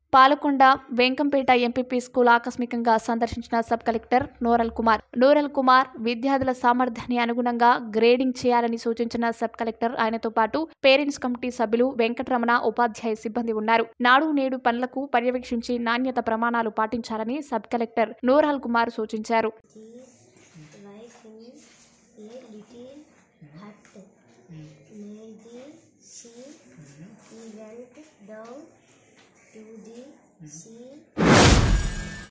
Palakonda Venkampeta MPP school ఆకస్మికంగా సందర్శించిన sub collector Nural Kumar Nural Kumar విద్యార్థుల సామర్థ్యాన్ని అనుగుణంగా గ్రేడింగ్ చేయాలని సూచించిన సబ్ కలెక్టర్ ఆయనతో పాటు పేరెంట్స్ కమిటీ సభ్యులు వెంకటరమణ ఉపాధ్యాయ సిబ్బంది ఉన్నారు నాడు నేడు పనులకు పర్యవేక్షించి నాణ్యత ప్రమాణాలు పాటించాలని సబ్ కలెక్టర్ నూరల్ కుమార్ సూచించారు The life in a little hut. Lazy, she, he went down to the sea